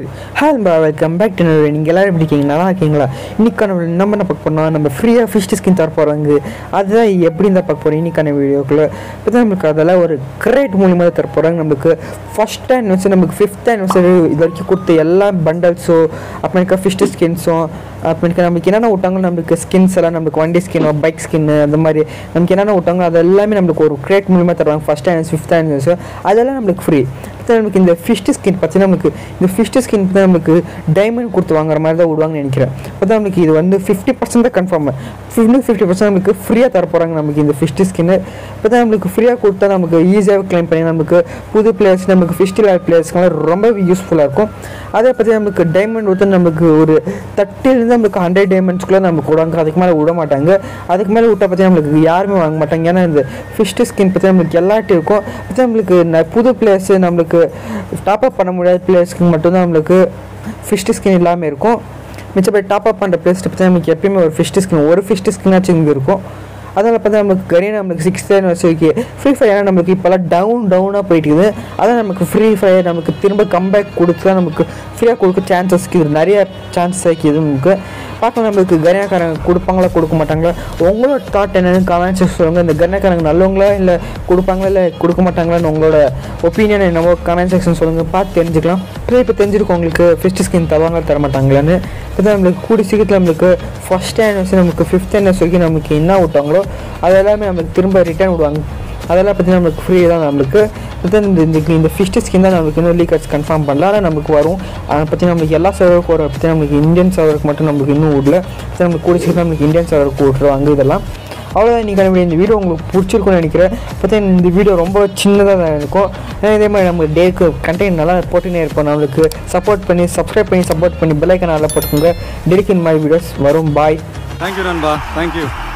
hi பா welcome back to நீங்கள் எல்லோரும் எப்படி இருக்கீங்க நல்லா இருக்கீங்களா இன்னைக்கான video நம்ம என்ன பார்க்க போறோம்னா நம்ம ஃப்ரீயாக ஃபிஷ் ஸ்கின் தர போகிறாங்க அதுதான் எப்படி இருந்தால் பார்க்க போகிறோம் இன்னைக்கான வீடியோக்குள்ளே இப்போ தான் நம்மளுக்கு அதெல்லாம் ஒரு கிரேட் மூலியமாக தான் தர போகிறாங்க நம்மளுக்கு ஃபஸ்ட் ஆனிவர்சரி நமக்கு ஃபிஃப்த் ஆனிவர்சரி இது வரைக்கும் கொடுத்த எல்லா பண்டல்ஸோ அப்புறமேக்கா ஃபிஷ் ஸ்கின்ஸும் அப்புறமேக்கா நமக்கு என்னென்ன விட்டாங்களோ நம்மளுக்கு ஸ்கின்ஸ் எல்லாம் நம்மளுக்கு வண்டி ஸ்கின்னோ பைக் ஸ்கின்னு அந்த மாதிரி நமக்கு என்னென்ன விட்டாங்களோ அது எல்லாமே நம்மளுக்கு ஒரு கிரேட் மூலியமாக தருவாங்க ஃபஸ்ட் ஆனிவர்சரி ஃபிஃப்த் ஆனிவர்சரி அதெல்லாம் நம்மளுக்கு ஃப்ரீ இப்போ நமக்கு இந்த ஃபிஷ் ஸ்கின் பார்த்தீங்கன்னா நமக்கு இந்த ஃபிஷ் ஸ்கின் தான் நமக்கு டைமண்ட் கொடுத்து வாங்குற மாதிரி தான் விடுவாங்கன்னு நினைக்கிறேன் இப்போ தான் நமக்கு இது வந்து ஃபிஃப்டி பர்சன்ட் தான் கன்ஃபார்ம் ஃபிஃப்டி ஃபிஃப்டி பர்சன்ட் நமக்கு ஃப்ரீயாக தர போகிறாங்க நமக்கு இந்த ஃபிஷ் ஸ்கின்னு இப்போ தான் நம்மளுக்கு ஃப்ரீயாக கொடுத்தா நமக்கு ஈஸியாக கிளைம் பண்ணி நமக்கு புது பிளேயர்ஸ் நமக்கு ஃபிஸ்டில் பிளேயர்ஸ்க்கெல்லாம் ரொம்ப யூஸ்ஃபுல்லாக இருக்கும் அதே பற்றி நமக்கு டைமண்ட் வந்து நமக்கு ஒரு தட்டிலேருந்து நமக்கு ஹண்ட்ரட் டைமண்ட்ஸ்க்குள்ளே நமக்கு விடுவாங்க அதுக்கு மேலே விட மாட்டாங்க அதுக்கு மேலே விட்டா பற்றி நம்மளுக்கு யாருமே வாங்க மாட்டாங்க ஏன்னா இந்த ஃபிஷ் ஸ்கின் பற்றி நம்மளுக்கு எல்லாட்டும் இருக்கும் பற்றி நம்மளுக்கு ந- புது பிளேயர்ஸ் நம்மளுக்கு டாப் அப் பண்ண முடியாத பிளேயர்ஸ்க்கு மட்டும்தான் நம்மளுக்கு ஃபிஷ் ஸ்கின் இல்லாமல் இருக்கும் மிச்சப்படி டாப் அப் பண்ணுற பிளேஸ்ட்டு பற்றி நமக்கு எப்பயுமே ஒரு ஃபிஷ் ஸ்கின் ஒரு ஃபிஷ் ஸ்கின்னாச்சும் இங்கே இருக்கும் அதனால் பார்த்தா நமக்கு கரீனா நம்மளுக்கு சிக்ஸ் வரைக்கு ஃப்ரீ ஃபயர் நமக்கு இப்போல்லாம் டவுன் டவுனாக போயிட்டு இருக்குது அதான் நமக்கு ஃப்ரீ ஃபயர் நமக்கு திரும்ப கம்பேக் கொடுத்தா நமக்கு ஃப்ரீயாக கொடுக்க சான்சஸ் இருக்குது நிறைய சான்சஸ் இருக்குது நமக்கு பார்க்கலாம் நம்மளுக்கு கரியாக்காரங்க கொடுப்பாங்களா கொடுக்க மாட்டாங்களா உங்களோட தாட் என்னன்னு கமெண்ட்ஸ் சொல்லுங்கள் இந்த கரியாக்காரங்க நல்லவங்களா இல்லை கொடுப்பாங்களா இல்லை கொடுக்க மாட்டாங்களான்னு உங்களோட ஒப்பீனியன் என்னவோ கமெண்ட் செக்ஷன் சொல்லுங்கள் பார்த்து தெரிஞ்சுக்கலாம் இப்போ இப்போ தெரிஞ்சிருக்கும் உங்களுக்கு ஃபிஸ்ட் ஸ்கின் தருவாங்களா தர மாட்டாங்களான்னு இப்போ தான் நம்மளுக்கு கூடி சீக்கிரத்தில் நம்மளுக்கு ஃபஸ்ட் ஆனிவர்சரி நமக்கு ஃபிஃப்த் ஆனிவர்சரிக்கு நமக்கு என்ன விட்டாங்களோ அது எல்லாமே நம்மளுக்கு திரும்ப ரிட்டர்ன் விடுவாங்க அதெல்லாம் பற்றி நம்மளுக்கு ஃப்ரீ தான் நம்மளுக்கு then இந்த இந்த இந்த ஃபிஷ்ட் ஸ்கின் தான் நம்மளுக்கு இன்னும் லீக்கர்ஸ் கன்ஃபார்ம் பண்ணல ஆனால் நமக்கு வரும் அதை பற்றி நம்மளுக்கு எல்லா சர்வருக்கும் வர பற்றி நம்மளுக்கு இந்தியன் சர்வருக்கு மட்டும் நம்மளுக்கு இன்னும் விடல சரி நம்மளுக்கு கூடி சீக்கிரம் நம்மளுக்கு இந்தியன் சர்வருக்கு விட்ருவாங்க இதெல்லாம் அவ்வளோதான் இன்றைக்கி வீடியோ இந்த வீடியோ உங்களுக்கு பிடிச்சிருக்கும்னு நினைக்கிறேன் பார்த்தா இந்த வீடியோ ரொம்ப சின்னதாக தான் இருக்கும் ஏன்னா இதே மாதிரி நம்ம டேக்கு கண்டென்ட் நல்லா போட்டுனே இருப்போம் நம்மளுக்கு சப்போர்ட் பண்ணி சப்ஸ்கிரைப் பண்ணி சப்போர்ட் பண்ணி பெல்லைக்கன் நல்லா போட்டுக்கோங்க டெலிக் இந்த மாதிரி வீடியோஸ் வரும் பாய் தேங்க்யூ நண்பா தேங்க்யூ